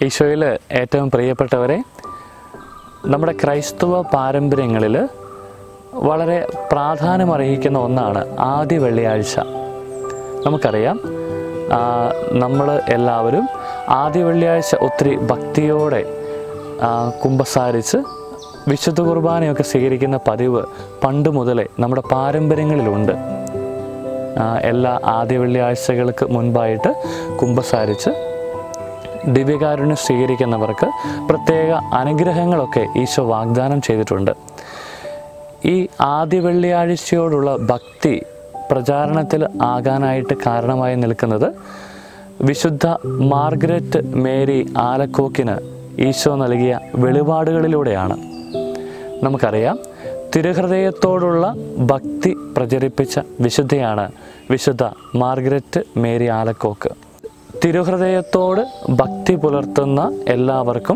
ഈശോയിൽ ഏറ്റവും പ്രിയപ്പെട്ടവരെ നമ്മുടെ ക്രൈസ്തവ പാരമ്പര്യങ്ങളിൽ വളരെ പ്രാധാന്യമർഹിക്കുന്ന ഒന്നാണ് ആദ്യ വെള്ളിയാഴ്ച നമുക്കറിയാം നമ്മൾ എല്ലാവരും ആദ്യ വെള്ളിയാഴ്ച ഒത്തിരി ഭക്തിയോടെ ആ, കുമ്പസാരിച്ച് വിശുദ്ധ കുർബാനയൊക്കെ സ്വീകരിക്കുന്ന പതിവ് പണ്ട് മുതലേ നമ്മുടെ പാരമ്പര്യങ്ങളിലുണ്ട് ആ, എല്ലാ ആദ്യ വെള്ളിയാഴ്ചകൾക്ക് മുൻപായിട്ട് കുമ്പസാരിച്ച് ദിവ്യകാരുണ്യം സ്വീകരിക്കുന്നവർക്ക് പ്രത്യേക അനുഗ്രഹങ്ങളൊക്കെ ഈശോ വാഗ്ദാനം ചെയ്തിട്ടുണ്ട് ഈ ആദ്യ വെള്ളിയാഴ്ചയോടുള്ള ഭക്തി പ്രചാരണത്തിൽ ആകാനായിട്ട് കാരണമായി നിൽക്കുന്നത് വിശുദ്ധ മാർഗരറ്റ് മേരി ആലക്കോക്കിന് ഈശോ നൽകിയ വെളിപാടുകളിലൂടെയാണ് നമുക്കറിയാം തിരുഹൃദയത്തോടുള്ള ഭക്തി പ്രചരിപ്പിച്ച വിശുദ്ധയാണ് വിശുദ്ധ മാർഗരറ്റ് മേരി ആലക്കോക്ക് തിരുഹൃദയത്തോട് ഭക്തി പുലർത്തുന്ന എല്ലാവർക്കും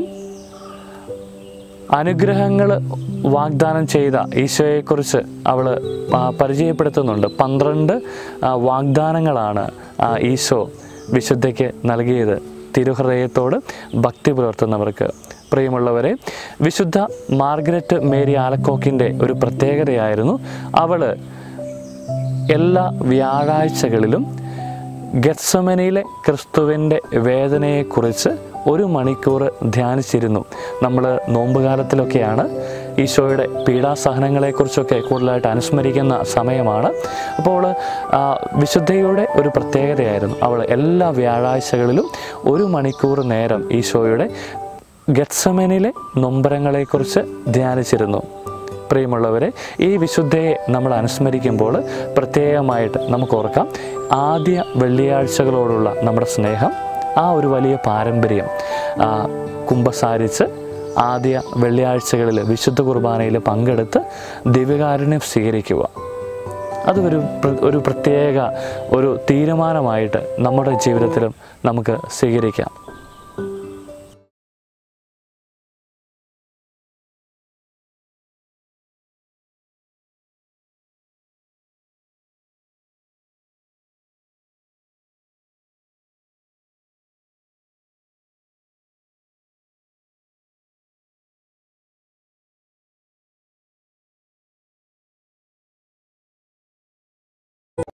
അനുഗ്രഹങ്ങൾ വാഗ്ദാനം ചെയ്ത ഈശോയെക്കുറിച്ച് അവൾ പരിചയപ്പെടുത്തുന്നുണ്ട് പന്ത്രണ്ട് ആ, വാഗ്ദാനങ്ങളാണ് ആ, ഈശോ വിശുദ്ധയ്ക്ക് നൽകിയത് തിരുഹൃദയത്തോട് ഭക്തി പുലർത്തുന്നവർക്ക് പ്രിയമുള്ളവരെ വിശുദ്ധ മാർഗരറ്റ് മേരി ആലക്കോക്കിൻ്റെ ഒരു പ്രത്യേകതയായിരുന്നു അവൾ എല്ലാ വ്യാഴാഴ്ചകളിലും ഗത്സമനയിലെ ക്രിസ്തുവിൻ്റെ വേദനയെക്കുറിച്ച് ഒരു മണിക്കൂർ ധ്യാനിച്ചിരുന്നു നമ്മൾ നോമ്പുകാലത്തിലൊക്കെയാണ് ഈശോയുടെ പീഡാസഹനങ്ങളെക്കുറിച്ചൊക്കെ കൂടുതലായിട്ട് അനുസ്മരിക്കുന്ന സമയമാണ് അപ്പോൾ ആ, വിശുദ്ധയുടെ ഒരു പ്രത്യേകതയായിരുന്നു അവൾ എല്ലാ വ്യാഴാഴ്ചകളിലും ഒരു മണിക്കൂർ നേരം ഈശോയുടെ ഗത്സമനിലെ നൊമ്പരങ്ങളെക്കുറിച്ച് ധ്യാനിച്ചിരുന്നു പ്രിയമുള്ളവരെ ഈ വിശുദ്ധയെ നമ്മൾ അനുസ്മരിക്കുമ്പോൾ പ്രത്യേകമായിട്ട് നമുക്ക് ഓർക്കാം ആദ്യ വെള്ളിയാഴ്ചകളോടുള്ള നമ്മുടെ സ്നേഹം ആ ഒരു വലിയ പാരമ്പര്യം ആ, കുമ്പസാരിച്ച് ആദ്യ വെള്ളിയാഴ്ചകളിൽ വിശുദ്ധ കുർബാനയിൽ പങ്കെടുത്ത് ദിവ്യകാരുണ്യം സ്വീകരിക്കുക അത് ഒരു പ്ര- ഒരു പ്രത്യേക ഒരു തീരുമാനമായിട്ട് നമ്മുടെ ജീവിതത്തിലും നമുക്ക് സ്വീകരിക്കാം